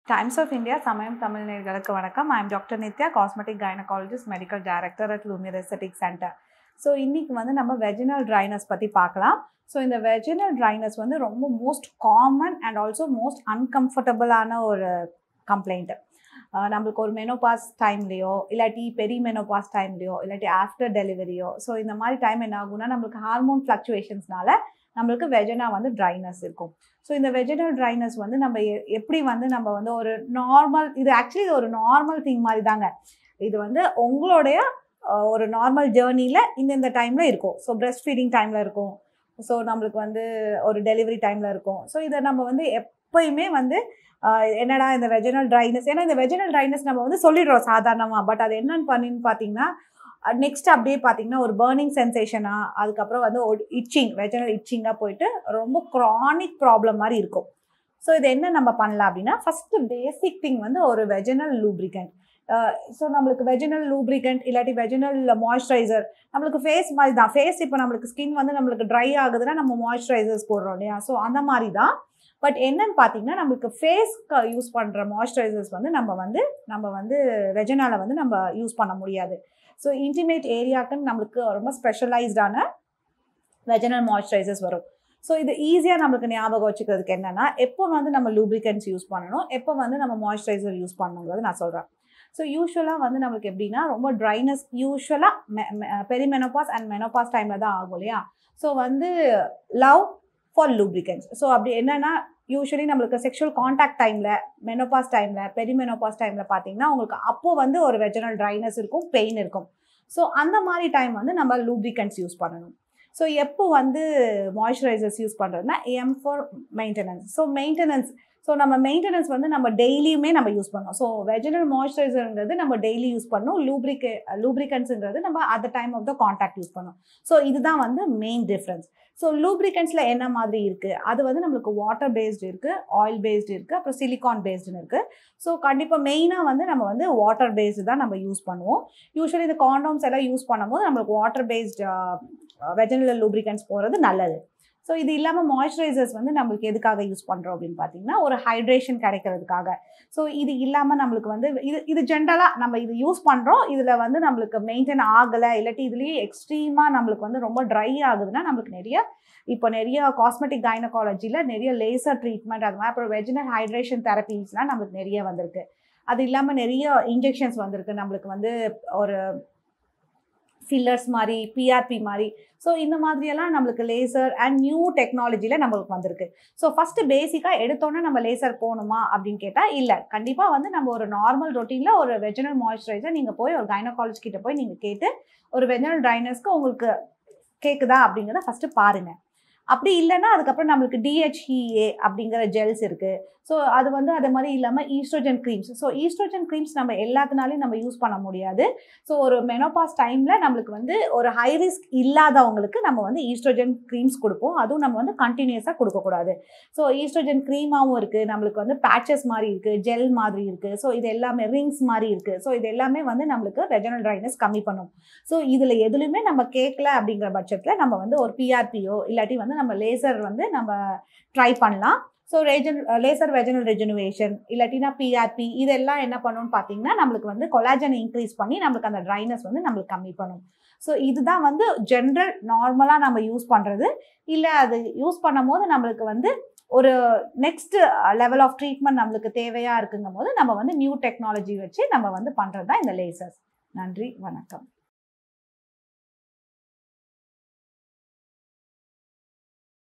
times of India சமயம் தமிழ் நேர்களுக்கு வணக்கம் I am doctor Nithya cosmetic gynaecologist medical director at Lumiere aesthetic centre so இன்னைக்கு வந்து நம்ம வெஜினல் ட்ரைனஸ் பற்றி பார்க்கலாம் ஸோ இந்த வெஜினல் ட்ரைனஸ் வந்து ரொம்ப most common and also most அன்கம்ஃபர்டபுளான ஒரு கம்ப்ளைண்ட்டு நம்மளுக்கு ஒரு மெனோபாஸ் டைம்லேயோ இல்லாட்டி பெரி மெனோபாஸ் டைம்லேயோ இல்லாட்டி ஆஃப்டர் டெலிவரியோ ஸோ இந்த மாதிரி டைம் என்ன ஆகும்னா நம்மளுக்கு ஹார்மோன் ஃப்ளக்சுவேஷன்ஸ்னால நம்மளுக்கு வெஜனா வந்து ட்ரைனஸ் இருக்கும் ஸோ இந்த வெஜினல் ட்ரைனஸ் வந்து நம்ம எ- எப்படி வந்து நம்ம வந்து ஒரு நார்மல் இது ஆக்சுவலி ஒரு நார்மல் திங் மாதிரி தாங்க இது வந்து உங்களுடைய அஹ், ஒரு நார்மல் ஜேர்னியில் இந்த இந்த டைமில் இருக்கும் ஸோ breast ஃபீடிங் டைமில் இருக்கும் ஸோ நம்மளுக்கு வந்து ஒரு டெலிவரி டைமில் இருக்கும் ஸோ இதை நம்ம வந்து எப்பயுமே வந்து ஆஹ், என்னடா இந்த வெஜினல் ட்ரைனஸ் ஏன்னா இந்த வெஜினல் ட்ரைனஸ் நம்ம வந்து சொல்லிடுறோம் சாதாரணமாக பட் அது என்னன்னு பண்ணின்னு பார்த்தீங்கன்னா நெக்ஸ்ட் அப்படியே பார்த்தீங்கன்னா ஒரு பேர்னிங் சென்சேஷனாக அதுக்கப்புறம் வந்து ஒரு இச்சிங் வெஜினல் இச்சிங்காக போயிட்டு ரொம்ப க்ரானிக் ப்ராப்ளம் மாதிரி இருக்கும் ஸோ இது என்ன நம்ம பண்ணலாம் அப்படின்னா ஃபஸ்ட்டு பேசிக் திங் வந்து ஒரு வெஜினல் லூப்ரிகன்ட் ஸோ நம்மளுக்கு வெஜினல் லூப்ரிகன்ட் இல்லாட்டி வெஜினல் மாய்ஸ்சரைசர் நம்மளுக்கு ஃபேஸ் மாதிரி தான் ஃபேஸ் இப்போ நம்மளுக்கு ஸ்கின் வந்து நம்மளுக்கு ட்ரை ஆகுதுன்னா நம்ம மாய்ஸ்சரைசர்ஸ் போடுறோம் இல்லையா ஸோ அந்த மாதிரி தான் பட் என்னன்னு பார்த்தீங்கன்னா நம்மளுக்கு ஃபேஸ்க்கு யூஸ் பண்ணுற மாய்ஸ்சரைசர்ஸ் வந்து நம்ம வந்து நம்ம வந்து வெஜனால வந்து நம்ம யூஸ் பண்ண முடியாது ஸோ இன்டிமேட் ஏரியாக்குன்னு நம்மளுக்கு ரொம்ப ஸ்பெஷலைஸ்டான வெஜனல் மாய்ஸ்சரைசர்ஸ் வரும் ஸோ இது ஈஸியாக நம்மளுக்கு ஞாபகம் வச்சுக்கிறதுக்கு என்னன்னா எப்போ வந்து நம்ம லூப்ரிகன்ஸ் யூஸ் பண்ணணும் எப்போ வந்து நம்ம மாய்ஸ்சரைசர் யூஸ் பண்ணணுங்கிறது நான் சொல்கிறேன் ஸோ யூஸ்வலாக வந்து நம்மளுக்கு எப்படின்னா ரொம்ப ட்ரைனஸ் யூஸ்வலாக பெரிமெனோபாஸ் அண்ட் மெனோபாஸ் டைமில் தான் ஆகும் இல்லையா ஸோ வந்து லவ் ஃபார் லூப்ரிகன்ஸ் ஸோ அப்படி என்னன்னா யூஸ்வலி நம்மளுக்கு செக்ஷுவல் காண்டாக்ட் டைமில் மெனோபாஸ் டைமில் பெரிமெனோபாஸ் டைமில் பார்த்தீங்கன்னா உங்களுக்கு அப்போ வந்து ஒரு வெஜனல் ட்ரைனஸ் இருக்கும் பெயின் இருக்கும் ஸோ அந்த மாதிரி டைம் வந்து நம்ம லூப்ரிகன்ஸ் யூஸ் பண்ணணும் ஸோ எப்போ வந்து மாய்ஸ்சரைசர்ஸ் யூஸ் பண்ணுறதுனா M for maintenance so maintenance so நம்ம மெயின்டெனன்ஸ் வந்து நம்ம டெய்லியுமே நம்ம யூஸ் பண்ணோம் ஸோ வெஜினல் மாய்ஸ்சரைசருங்கிறது நம்ம டெய்லி யூஸ் பண்ணோம் லூப்ரிகே லூப்ரிகன்ஸுங்கிறது நம்ம at the time of the contact use பண்ணோம் ஸோ இதுதான் வந்து மெயின் டிஃப்ரென்ஸ் ஸோ லூப்ரிகன்ஸில் என்ன மாதிரி இருக்குது அது வந்து நம்மளுக்கு வாட்டர் பேஸ்டு இருக்குது ஆயில் பேஸ்டு இருக்குது அப்புறம் சிலிகான் பேஸ்டுன்னு இருக்குது ஸோ கண்டிப்பாக மெயினாக வந்து நம்ம வந்து வாட்டர் பேஸ்டு தான் நம்ம யூஸ் பண்ணுவோம் யூஸ்வலி இந்த காண்டோம்ஸ் எல்லாம் யூஸ் பண்ணும்போது நம்மளுக்கு வாட்டர் பேஸ்டு வெஜினல் லூப்ரிகன்ஸ் போகிறது நல்லது ஸோ இது இல்லாமல் மாய்ஸ்சரைசர்ஸ் வந்து நம்மளுக்கு எதுக்காக யூஸ் பண்ணுறோம் அப்படின்னு பார்த்தீங்கன்னா ஒரு ஹைட்ரேஷன் கிடைக்கிறதுக்காக ஸோ இது இல்லாமல் நம்மளுக்கு வந்து இது இது ஜென்ரலாக நம்ம இது யூஸ் பண்ணுறோம் இதில் வந்து நம்மளுக்கு மெயின்டைன் ஆகலை இல்லாட்டி இதுலேயே எக்ஸ்ட்ரீமாக நம்மளுக்கு வந்து ரொம்ப ட்ரை ஆகுதுன்னா நம்மளுக்கு நிறைய இப்போ நிறைய காஸ்மெட்டிக் கைனகாலஜியில் நிறைய லேசர் ட்ரீட்மெண்ட் அது மாதிரி அப்புறம் வெஜினல் ஹைட்ரேஷன் தெரப்பீஸ்லாம் நம்மளுக்கு நிறைய வந்திருக்கு அது இல்லாமல் நிறைய இன்ஜெக்ஷன்ஸ் வந்திருக்கு நம்மளுக்கு வந்து ஒரு ஃபில்லர்ஸ் மாதிரி பிஆர்பி மாதிரி ஸோ இந்த மாதிரியெல்லாம் நம்மளுக்கு லேசர் அண்ட் நியூ டெக்னாலஜியில் நம்மளுக்கு வந்திருக்கு ஸோ ஃபஸ்ட்டு பேசிக்காக எடுத்தோன்னே நம்ம லேசர் போகணுமா அப்படின்னு கேட்டால் இல்லை கண்டிப்பாக வந்து நம்ம ஒரு நார்மல் ரொட்டீனில் ஒரு வெஜினல் மாய்ஸ்சரைசர் நீங்கள் போய் ஒரு கைனகாலஜி கிட்ட போய் நீங்கள் கேட்டு ஒரு வெஜினல் ட்ரைனஸ்க்கு உங்களுக்கு கேட்குதா அப்படிங்கிறத ஃபஸ்ட்டு பாருங்கள் அப்படி இல்லைன்னா அதுக்கப்புறம் நம்மளுக்கு டிஹெச்இஏ அப்படிங்கிற ஜெல்ஸ் இருக்குது ஸோ அது வந்து அது மாதிரி இல்லாமல் oestrogen creams so oestrogen creams நம்ம எல்லாத்தினாலையும் நம்ம யூஸ் பண்ண முடியாது ஸோ ஒரு மெனோபாஸ் டைமில் நம்மளுக்கு வந்து ஒரு ஹை ரிஸ்க் இல்லாதவங்களுக்கு நம்ம வந்து ஈஸ்ட்ரோஜன் க்ரீம்ஸ் கொடுப்போம் அதுவும் நம்ம வந்து கண்டினியூஸாக கொடுக்கக்கூடாது ஸோ ஈஸ்ட்ரோஜன் க்ரீமாகவும் இருக்குது நம்மளுக்கு வந்து பேச்சஸ் மாதிரி இருக்குது ஜெல் மாதிரி இருக்குது ஸோ இது எல்லாமே ரிங்ஸ் மாதிரி இருக்குது ஸோ இது எல்லாமே வந்து நம்மளுக்கு வெஜனல் ட்ரைனஸ் கம்மி பண்ணும் ஸோ இதில் எதுலையுமே நம்ம கேட்கல அப்படிங்கிற பட்சத்தில் நம்ம வந்து ஒரு பிஆர்பியோ இல்லாட்டி வந்து நம்ம லேசர் வந்து நம்ம ட்ரை பண்ணலாம் ஸோ ரெஜன் லேசர் வெஜனல் ரெஜனுவேஷன் இல்லாட்டினா பிஆர்பி இதெல்லாம் என்ன பண்ணும்னு பார்த்தீங்கன்னா நம்மளுக்கு வந்து கொலாஜன் இன்க்ரீஸ் பண்ணி நம்மளுக்கு அந்த ட்ரைனஸ் வந்து நம்மளுக்கு கம்மி பண்ணும் ஸோ இதுதான் வந்து ஜென்ரல் நார்மலாக நம்ம யூஸ் பண்ணுறது இல்லை அது யூஸ் பண்ணும் போது நம்மளுக்கு வந்து ஒரு நெக்ஸ்ட் லெவல் ஆஃப் ட்ரீட்மெண்ட் நம்மளுக்கு தேவையாக இருக்குங்கும் போது நம்ம வந்து நியூ டெக்னாலஜி வச்சு நம்ம வந்து பண்ணுறது தான் இந்த லேசர்ஸ் நன்றி வணக்கம்